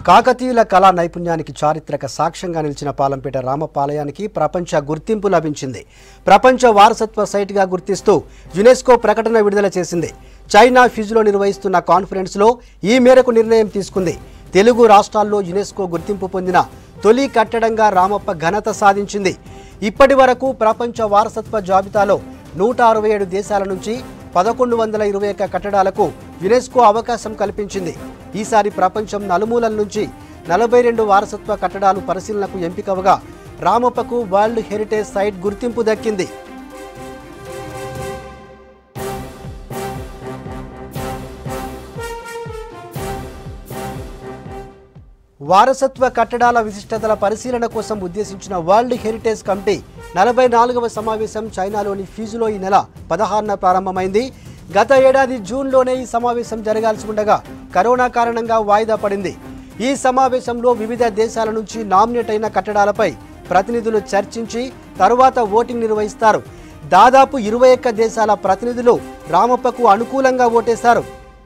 కాకతీయుల కళా నైపుణ్యానికి చారిత్రక సాక్ష్యంగా నిలిచిన పాలంపేట రామపాలయానికి ప్రపంచ గుర్తింపు లభించింది ప్రపంచ వారసత్వ సైట్గా గుర్తిస్తూ యునెస్కో ప్రకటన విడుదల చేసింది చైనా ఫిజులో నిర్వహిస్తున్న కాన్ఫరెన్స్లో ఈ మేరకు నిర్ణయం తీసుకుంది తెలుగు రాష్ట్రాల్లో యునెస్కో గుర్తింపు పొందిన తొలి కట్టడంగా రామప్ప ఘనత సాధించింది ఇప్పటి వరకు ప్రపంచ వారసత్వ జాబితాలో నూట అరవై ఏడు దేశాల నుంచి పదకొండు వందల ఇరవై ఒక్క కట్టడాలకు యునెస్కో అవకాశం కల్పించింది ఈసారి ప్రపంచం నలుమూలల నుంచి నలభై రెండు వారసత్వ కట్టడాలు పరిశీలనకు ఎంపికవగా రామప్పకు వరల్డ్ హెరిటేజ్ సైట్ గుర్తింపు దక్కింది వారసత్వ కట్టడాల విశిష్టతల పరిశీలన కోసం ఉద్దేశించిన వరల్డ్ హెరిటేజ్ కమిటీ నలభై నాలుగవ సమావేశం చైనాలోని ఫీజులో ఈ నెల పదహారున ప్రారంభమైంది గత ఏడాది జూన్లోనే ఈ సమావేశం జరగాల్సి ఉండగా కరోనా కారణంగా వాయిదా పడింది ఈ సమావేశంలో వివిధ దేశాల నుంచి నామినేట్ అయిన కట్టడాలపై ప్రతినిధులు చర్చించి తరువాత ఓటింగ్ నిర్వహిస్తారు దాదాపు ఇరవై ఒక్క దేశాల ప్రతినిధులు రామప్పకు అనుకూలంగా ఓటేశారు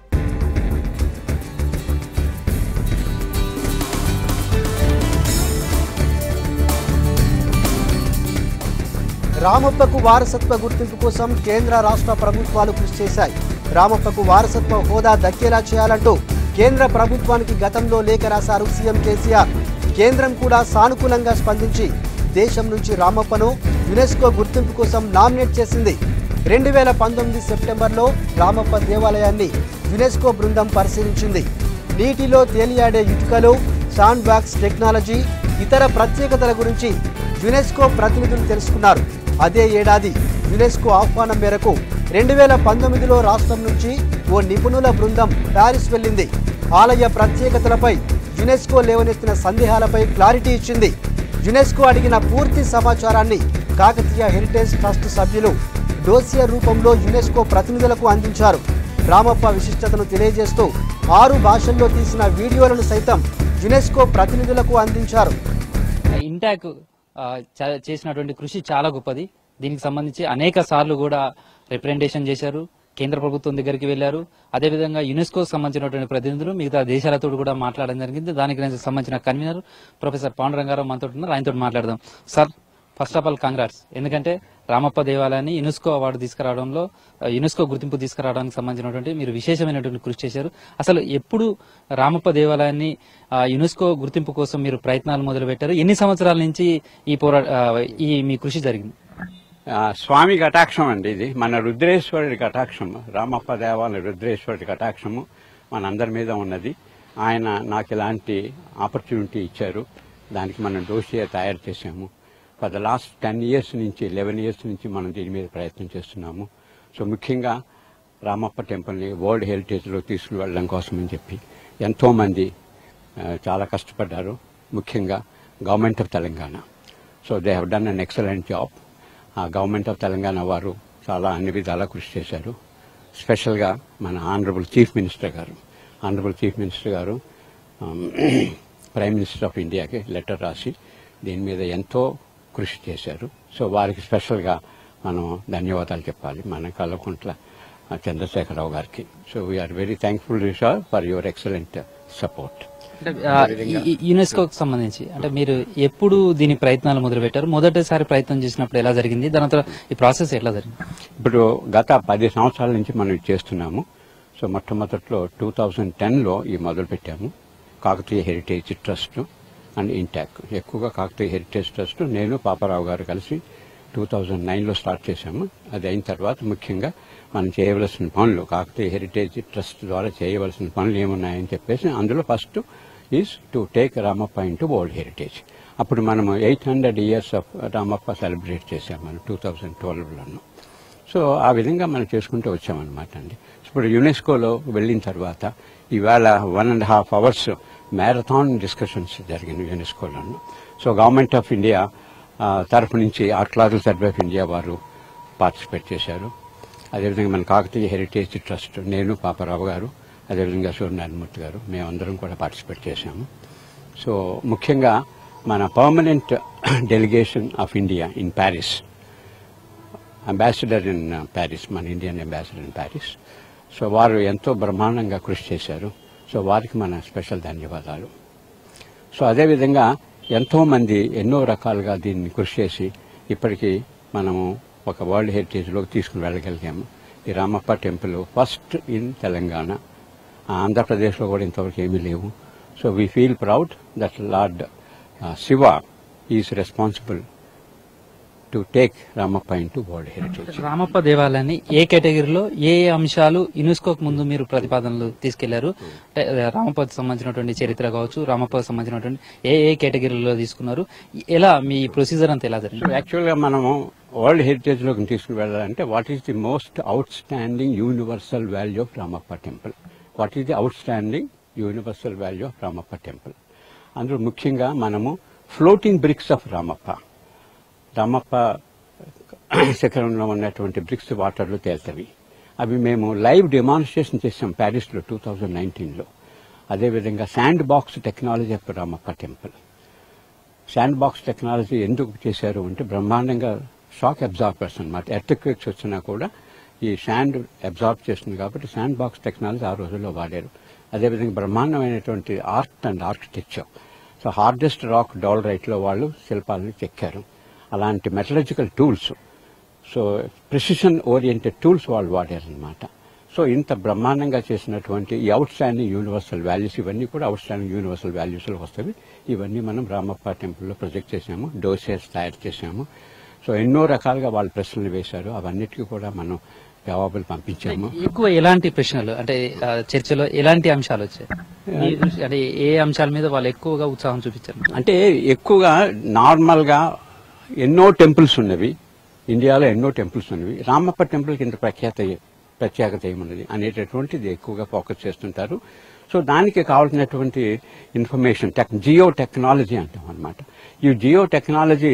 రామప్పకు వారసత్వ గుర్తింపు కోసం కేంద్ర రాష్ట్ర ప్రభుత్వాలు కృషి చేశాయి రామప్పకు వారసత్వ హోదా దక్కేలా చేయాలంటూ కేంద్ర ప్రభుత్వానికి గతంలో లేఖ రాశారు సీఎం కేసీఆర్ కేంద్రం కూడా సానుకూలంగా స్పందించి దేశం నుంచి రామప్పను యునెస్కో గుర్తింపు కోసం నామినేట్ చేసింది రెండు వేల పంతొమ్మిది సెప్టెంబర్లో రామప్ప దేవాలయాన్ని యునెస్కో బృందం పరిశీలించింది నీటిలో తేలియాడే ఇటుకలు సాండ్ బాక్స్ టెక్నాలజీ ఇతర ప్రత్యేకతల గురించి యునెస్కో ప్రతినిధులు తెలుసుకున్నారు అదే ఏడాది యునెస్కో ఆహ్వానం మేరకు రెండు వేల పంతొమ్మిదిలో రాష్ట్రం నుంచి ఓ నిపుణుల బృందం ప్యారిస్ వెళ్ళింది ఆలయ ప్రత్యేకతలపై యునెస్కో లేవనెత్తిన సందేహాలపై క్లారిటీ ఇచ్చింది యునెస్కో అడిగిన పూర్తి సమాచారాన్ని కాకతీయ హెరిటేజ్ ట్రస్ట్ సభ్యులు డోసియా రూపంలో యునెస్కో ప్రతినిధులకు అందించారు రామప్ప విశిష్టతను తెలియజేస్తూ ఆరు భాషల్లో తీసిన వీడియోలను సైతం యునెస్కో ప్రతినిధులకు అందించారు ఇంటాక్ ఆ, చ- చేసినటువంటి కృషి చాలా గొప్పది దీనికి సంబంధించి అనేక సార్లు కూడా రిప్రజెంటేషన్ చేశారు కేంద్ర ప్రభుత్వం దగ్గరికి వెళ్లారు అదేవిధంగా యునెస్కో సంబంధించినటువంటి ప్రతినిధులు మిగతా దేశాలతో కూడా మాట్లాడడం జరిగింది దానికి దానికి సంబంధించిన కన్వీనర్ ప్రొఫెసర్ పాండురంగారావు మనతో ఉన్నారు ఆయనతో మాట్లాడదాం sir first of all congrats ఎందుకంటే రామప్ప దేవాలయాన్ని యునెస్కో అవార్డు తీసుకురావడంలో ఆ, యునెస్కో గుర్తింపు తీసుకురావడానికి సంబంధించినటువంటి మీరు విశేషమైనటువంటి కృషి చేశారు అసలు ఎప్పుడు రామప్ప దేవాలయాన్ని ఆ, యునెస్కో గుర్తింపు కోసం మీరు ప్రయత్నాలు మొదలు పెట్టారు ఎన్ని సంవత్సరాల నుంచి ఈ పోరా ఆ, ఈ మీ కృషి జరిగింది ఆ, స్వామి కటాక్షం అండి ఇది మన రుద్రేశ్వరుడి కటాక్షం రామప్ప దేవాలయ రుద్రేశ్వరుడి కటాక్షము మనందరి మీద ఉన్నది ఆయన నాకు ఇలాంటి ఆపర్చునిటీ ఇచ్చారు దానికి మనం డోసియా తయారు చేశాము for the last ten years నుంచి లెవెన్ ఇయర్స్ నుంచి మనం దీని మీద ప్రయత్నం చేస్తున్నాము సో ముఖ్యంగా రామప్ప టెంపుల్ని వరల్డ్ హెరిటేజ్లో తీసుకుని వెళ్ళడం కోసమని చెప్పి ఎంతోమంది ఆ, చాలా కష్టపడ్డారు ముఖ్యంగా government of Telangana so they have done an excellent job ఆ గవర్నమెంట్ ఆఫ్ తెలంగాణ వారు చాలా అన్ని విధాలా కృషి చేశారు స్పెషల్గా మన ఆనరబుల్ చీఫ్ మినిస్టర్ గారు ఆనరబుల్ చీఫ్ మినిస్టర్ గారు ఆమ్, ప్రైమ్ మినిస్టర్ ఆఫ్ ఇండియాకి లెటర్ రాసి దీని మీద ఎంతో కృషి చేశారు సో వారికి స్పెషల్గా మనం ధన్యవాదాలు చెప్పాలి మన కల్లకుంట్ల ఆ, చంద్రశేఖరరావు గారికి so we are very thankful sir for your excellent support అంటే ఆ, ఈ- ఈ యునెస్కోకి సంబంధించి అంటే మీరు ఎప్పుడు దీని ప్రయత్నాలు మొదలు పెట్టారు మొదటిసారి ప్రయత్నం చేసినప్పుడు ఎలా జరిగింది దాని తర్వాత ఈ ప్రాసెస్ ఎట్లా జరిగింది ఇప్పుడు గత పది సంవత్సరాల నుంచి మనం ఇది చేస్తున్నాము సో మొట్టమొదట్లో టూ థౌజండ్ టెన్లో ఈ మొదలు పెట్టాము Kakatiya heritage trust and INTACH ఎక్కువగా కాకతీయ హెరిటేజ్ ట్రస్ట్ నేను పాపారావు గారు కలిసి టూ థౌజండ్ నైన్లో స్టార్ట్ చేశాము అది అయిన తర్వాత ముఖ్యంగా మనం చేయవలసిన పనులు కాకతీయ హెరిటేజ్ ట్రస్ట్ ద్వారా చేయవలసిన పనులు ఏమున్నాయని చెప్పేసి అందులో first is to take Ramappa into world heritage అప్పుడు మనము eight hundred years of Ramappa celebrate చేశాము మనం టూ థౌజండ్ ట్వెల్వ్లోను సో ఆ విధంగా మనం చేసుకుంటూ వచ్చామన్నమాట అండి ఇప్పుడు యునెస్కోలో వెళ్ళిన తర్వాత ఇవాళ one and half hours marathon discussions జరిగినాయి యునెస్కోలోను సో గవర్నమెంట్ ఆఫ్ ఇండియా ఆ, తరఫు నుంచి ఆర్కలాజికల్ సర్వే ఆఫ్ ఇండియా వారు పార్టిసిపేట్ చేశారు అదేవిధంగా మన కాకతీయ హెరిటేజ్ ట్రస్ట్ నేను పాపారావు గారు అదేవిధంగా సూర్యనారాయణమూర్తి గారు మేమందరం కూడా పార్టిసిపేట్ చేశాము సో ముఖ్యంగా మన permanent delegation of India in Paris ambassador in Paris మన Indian ambassador in Paris so వారు ఎంతో బ్రహ్మాండంగా కృషి చేశారు సో వారికి మన స్పెషల్ ధన్యవాదాలు సో అదేవిధంగా ఎంతో మంది ఎన్నో రకాలుగా దీన్ని కృషి చేసి ఇప్పటికీ మనము ఒక వరల్డ్ హెరిటేజ్లోకి తీసుకుని వెళ్ళగలిగాము ఈ Ramappa temple first in Telangana ఆంధ్రప్రదేశ్లో కూడా ఇంతవరకు ఏమీ లేవు so we feel proud that lord Shiva is responsible to take Ramappa in to world heritage Ramappa దేవాలయాన్ని ఏ కేటగిరీలో ఏ ఏ అంశాలు యునెస్కోకు ముందు మీరు ప్రతిపాదనలు తీసుకెళ్లారు అంటే రామప్పకి సంబంధించినటువంటి చరిత్ర కావచ్చు రామప్పకి సంబంధించినటువంటి ఏ ఏ కేటగిరీలో తీసుకున్నారు ఎలా మీ ప్రొసీజర్ అంతా ఎలా సో జరిగింది యాక్చువల్గా మనము వరల్డ్ హెరిటేజ్ లోకి తీసుకుని వెళ్ళాలంటే what is the most outstanding universal value of Ramappa temple what is the outstanding universal value of Ramappa temple అందులో ముఖ్యంగా మనము floating bricks of Ramappa Ramappa శిఖరంలో ఉన్నటువంటి బ్రిక్స్ వాటర్లో తేలుతవి అవి మేము లైవ్ డెమాన్స్ట్రేషన్ చేసాం ప్యారిస్లో టూ థౌజండ్ నైన్టీన్లో అదేవిధంగా sand box technology of Ramappa temple sand box technology ఎందుకు చేశారు అంటే బ్రహ్మాండంగా షాక్ అబ్జార్బర్స్ అనమాట ఎర్త్క్వేక్స్ వచ్చినా కూడా ఈ శాండ్ అబ్జార్బ్ చేస్తుంది కాబట్టి శాండ్ బాక్స్ టెక్నాలజీ ఆ రోజుల్లో వాడారు అదేవిధంగా బ్రహ్మాండమైనటువంటి art and architecture so hardest rock రైట్లో వాళ్ళు శిల్పాలను చెక్కారు అలాంటి metallurgical tools so precision oriented tools వాళ్ళు వాడారనమాట సో ఇంత బ్రహ్మాండంగా చేసినటువంటి ఈ అవుట్ స్టాండింగ్ యూనివర్సల్ వాల్యూస్ ఇవన్నీ కూడా అవుట్ స్టాండింగ్ యూనివర్సల్ వాల్యూస్లో వస్తాయి ఇవన్నీ మనం రామప్ప టెంపుల్లో ప్రొజెక్ట్ చేసాము డోసెస్ తయారు చేసాము సో ఎన్నో రకాలుగా వాళ్ళు ప్రశ్నలు వేశారు అవన్నిటికీ కూడా మనం జవాబులు పంపించాము ఎక్కువ ఎలాంటి ప్రశ్నలు అంటే ఆ, చర్చలో ఎలాంటి అంశాలు వచ్చాయి మీ దృష్టి- అంటే ఏ అంశాల మీద వాళ్ళు ఎక్కువగా ఉత్సాహం చూపించారు అంటే ఎక్కువగా నార్మల్ గా ఎన్నో టెంపుల్స్ ఉన్నవి ఇండియాలో ఎన్నో టెంపుల్స్ ఉన్నవి రామప్ప టెంపుల్ కింద ప్రఖ్యాత ప్రత్యేకత ఏమున్నది అనేటటువంటిది ఎక్కువగా ఫోకస్ చేస్తుంటారు సో దానికి కావాల్సినటువంటి ఇన్ఫర్మేషన్ టెక్ జియో టెక్నాలజీ అంటాం అనమాట ఈ జియో టెక్నాలజీ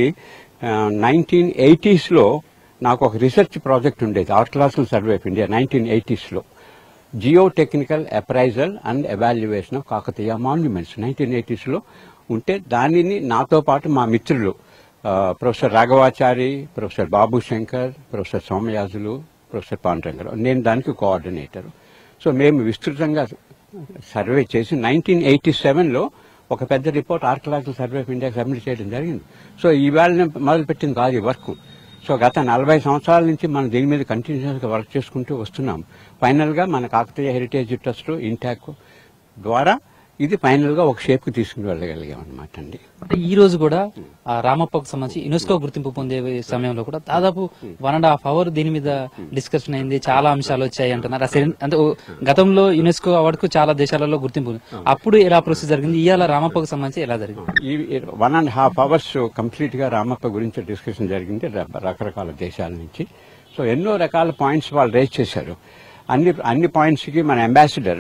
నైన్టీన్ ఎయిటీస్లో నాకు ఒక రీసెర్చ్ ప్రాజెక్ట్ ఉండేది archaeological survey of India nineteen ఎయిటీస్లో geo technical appraisal and evaluation of Kakatiya monuments nineteen ఎయిటీస్లో ఉంటే దానిని నాతో పాటు మా మిత్రులు ఆ, professor Raghavachari professor Babu Shankar professor Somayajulu professor Pandurangarao నేను దానికి కోఆర్డినేటర్ సో మేము విస్తృతంగా సర్వే చేసి నైన్టీన్ ఎయిటీ సెవెన్లో ఒక పెద్ద రిపోర్ట్ ఆర్కలాజికల్ సర్వే ఆఫ్ ఇండియాకి సబ్మిట్ చేయడం జరిగింది సో ఈవేళ మొదలుపెట్టింది కాదు ఈ వర్క్ సో గత నలభై సంవత్సరాల నుంచి మనం దీని మీద కంటిన్యూస్ గా వర్క్ చేసుకుంటూ వస్తున్నాం ఫైనల్ గా మన కాకతీయ హెరిటేజ్ ట్రస్ట్ ఇంటాక్ ద్వారా ఇది ఫైనల్ గా ఒక షేప్ కి తీసుకుని వెళ్ళగలిగాం అనమాట అండి అంటే ఈ రోజు కూడా ఆ రామప్పకు సంబంధించి యునెస్కో గుర్తింపు పొందే సమయంలో కూడా దాదాపు వన్ అండ్ హాఫ్ అవర్ దీని మీద డిస్కషన్ అయింది చాలా అంశాలు వచ్చాయి అంటున్నారు అసలు అంటే ఓ గతంలో యునెస్కో అవార్డు కు చాలా దేశాలలో గుర్తింపు ఉంది. అప్పుడు ఎలా ప్రొసీజర్ జరిగింది ఇవాళ రామప్పకు సంబంధించి ఎలా జరిగింది ఈ one and half hours complete గా రామప్ప గురించి డిస్కషన్ జరిగింది ర- రకరకాల దేశాల నుంచి సో ఎన్నో రకాల పాయింట్స్ వాళ్ళు రేజ్ చేశారు అన్ని అన్ని పాయింట్స్ కి మన అంబాసిడర్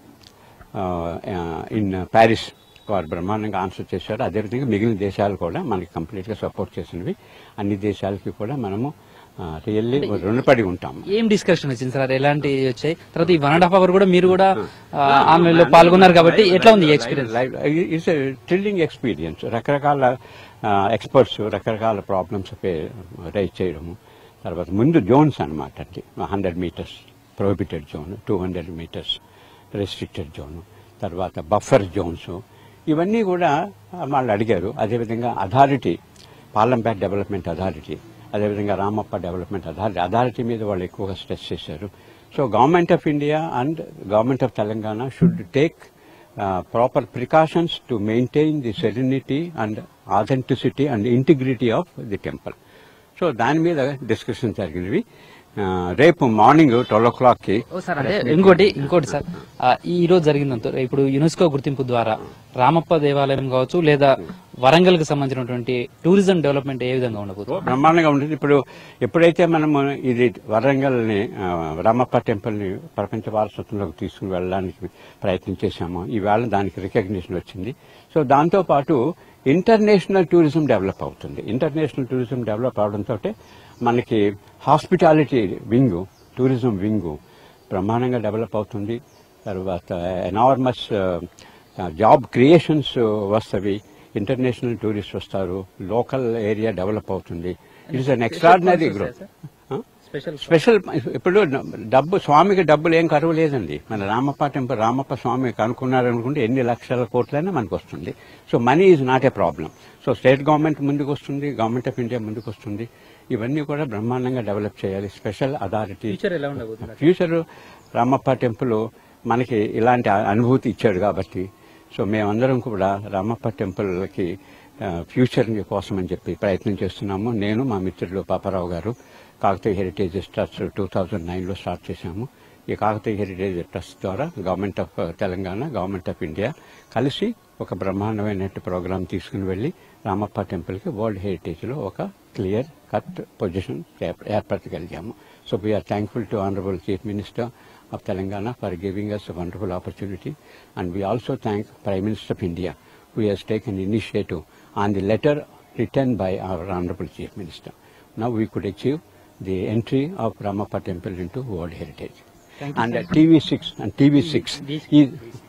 ఇన్ ప్యారిస్ వారు బ్రహ్మాండంగా ఆన్సర్ చేశారు అదేవిధంగా మిగిలిన దేశాలు కూడా మనకి కంప్లీట్ గా సపోర్ట్ చేసినవి అన్ని దేశాలకి కూడా మనము రియల్లీ రుణపడి ఉంటాము ఏం డిస్కషన్ వచ్చింది సార్ ఎలాంటి వచ్చాయి తర్వాత ఈ వన్ అండ్ హాఫ్ అవర్ కూడా మీరు కూడా ఆన్లైన్ లో పాల్గొన్నారు కాబట్టి ఎట్లా ఉంది ఎక్స్పీరియన్స్ ఇట్స్ థ్రిల్లింగ్ ఎక్స్పీరియన్స్ రకరకాల ఎక్స్పర్ట్స్ రకరకాల ప్రాబ్లమ్స్ రైజ్ చేయడము తర్వాత ముందు జోన్స్ అనమాట అండి hundred metres prohibited zone two hundred metres restricted zone తర్వాత బఫర్ జోన్స్ ఇవన్నీ కూడా వాళ్ళు అడిగారు అదేవిధంగా అథారిటీ పార్లంపేట్ డెవలప్మెంట్ అథారిటీ అదేవిధంగా రామప్ప డెవలప్మెంట్ అథారిటీ అథారిటీ మీద వాళ్ళు ఎక్కువగా స్ట్రెస్ చేశారు so government of India and government of Telangana should take proper precautions to maintain the serenity and authenticity and integrity of the temple so దాని మీద డిస్కషన్ జరిగినవి ఆ, రేపు మార్నింగ్ ట్వెల్వ్ ఓ క్లాక్ కి ఓ సార్ అంటే ఇంకోటి ఇంకోటి సార్ ఆ, ఈ రోజు జరిగిందంత ఇప్పుడు యునెస్కో గుర్తింపు ద్వారా రామప్ప దేవాలయం కావచ్చు లేదా వరంగల్ కి సంబంధించినటువంటి టూరిజం డెవలప్మెంట్ ఏ విధంగా ఉండబోతుంది బ్రహ్మాండంగా ఉంటుంది ఇప్పుడు ఎప్పుడైతే మనము ఇది వరంగల్ ని రామప్ప టెంపుల్ ని ప్రపంచ వారసత్వంలోకి తీసుకుని వెళ్ళడానికి ప్రయత్నం చేశాము ఈవేళ దానికి రికగ్నిషన్ వచ్చింది సో దాంతో పాటు ఇంటర్నేషనల్ టూరిజం డెవలప్ అవుతుంది ఇంటర్నేషనల్ టూరిజం డెవలప్ అవడంతో మనకి హాస్పిటాలిటీ వింగ్ టూరిజం వింగ్ బ్రహ్మాండంగా డెవలప్ అవుతుంది తర్వాత ఎనార్మస్ జాబ్ క్రియేషన్స్ వస్తవి ఇంటర్నేషనల్ టూరిస్ట్ వస్తారు లోకల్ ఏరియా డెవలప్ అవుతుంది it is an extraordinary growth special special ఇప్పుడు డబ్బు స్వామికి డబ్బులు ఏం కరువు లేదండి మన రామప్ప టెంపుల్ రామప్ప స్వామి కనుక్కున్నారనుకుంటే ఎన్ని లక్షల కోట్లైనా మనకు వస్తుంది so money is not a problem so state government ముందుకు వస్తుంది గవర్నమెంట్ ఆఫ్ ఇండియా ముందుకు వస్తుంది ఇవన్నీ కూడా బ్రహ్మాండంగా డెవలప్ చేయాలి స్పెషల్ అథారిటీ ఫ్యూచర్ ఎలా ఉండబోతుంది ఫ్యూచర్ రామప్ప టెంపుల్ మనకి ఇలాంటి అనుభూతి ఇచ్చాడు కాబట్టి సో మేమందరం కూడా రామప్ప టెంపుల్కి ఆ, ఫ్యూచర్ కోసం అని చెప్పి ప్రయత్నం చేస్తున్నాము నేను మా మిత్రులు పాపారావు గారు Kakatiya heritage trust two thousand నైన్లో స్టార్ట్ చేశాము ఈ కాకతీయ హెరిటేజ్ ట్రస్ట్ ద్వారా government of Telangana government of India కలిసి ఒక బ్రహ్మాండమైన ప్రోగ్రామ్ తీసుకుని వెళ్ళి రామప్ప టెంపుల్కి వరల్డ్ హెరిటేజ్లో ఒక క్లియర్ కట్ పొజిషన్ ఏర్పరచగలిగాము so we are thankful to honourable chief minister of Telangana for giving us a wonderful opportunity. And we also thank Prime Minister of India, who has taken initiative on the letter written by our Honorable Chief Minister. Now we could achieve the entry of Ramappa Temple into World Heritage. Thank you, and sir. uh, TV6 and TV6 V6. is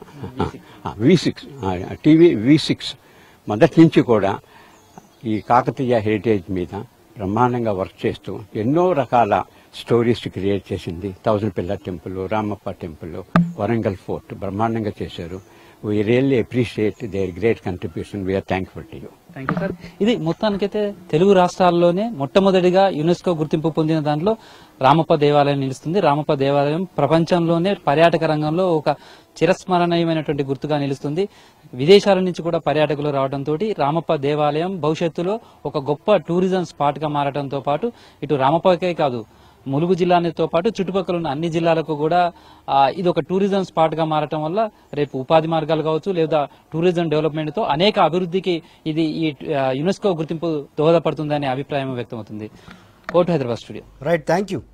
V six TV V six మొదటి నుంచి కూడా ఈ Kakatiya heritage మీద బ్రహ్మాండంగా work చేస్తూ ఎన్నో రకాల stories create చేసింది thousand pillar temple Ramappa temple Warangal fort బ్రహ్మాండంగా చేశారు we really appreciate their great contribution we are thankful to you thank you sir ఇది మొత్తానికైతే తెలుగు రాష్ట్రాల్లోనే మొట్టమొదటిగా యునెస్కో గుర్తింపు పొందిన దాంట్లో రామప్ప దేవాలయం నిలుస్తుంది రామప్ప దేవాలయం ప్రపంచంలోనే పర్యాటక రంగంలో ఒక చిరస్మరణీయమైనటువంటి గుర్తుగా నిలుస్తుంది విదేశాల నుంచి కూడా పర్యాటకులు రావడంతో రామప్ప దేవాలయం భవిష్యత్తులో ఒక గొప్ప టూరిజం స్పాట్ గా మారడంతో పాటు ఇటు రామప్పకే కాదు ములుగు జిల్లాతో పాటు చుట్టుపక్కల ఉన్న అన్ని జిల్లాలకు కూడా ఆ, ఇది ఒక టూరిజం స్పాట్ గా మారటం వల్ల రేపు ఉపాధి మార్గాలు కావచ్చు లేదా టూరిజం డెవలప్మెంట్ తో అనేక అభివృద్ధికి ఇది ఈ ఆ, యునెస్కో గుర్తింపు దోహదపడుతుందనే అభిప్రాయం వ్యక్తమవుతుంది court Hyderabad studio right thank you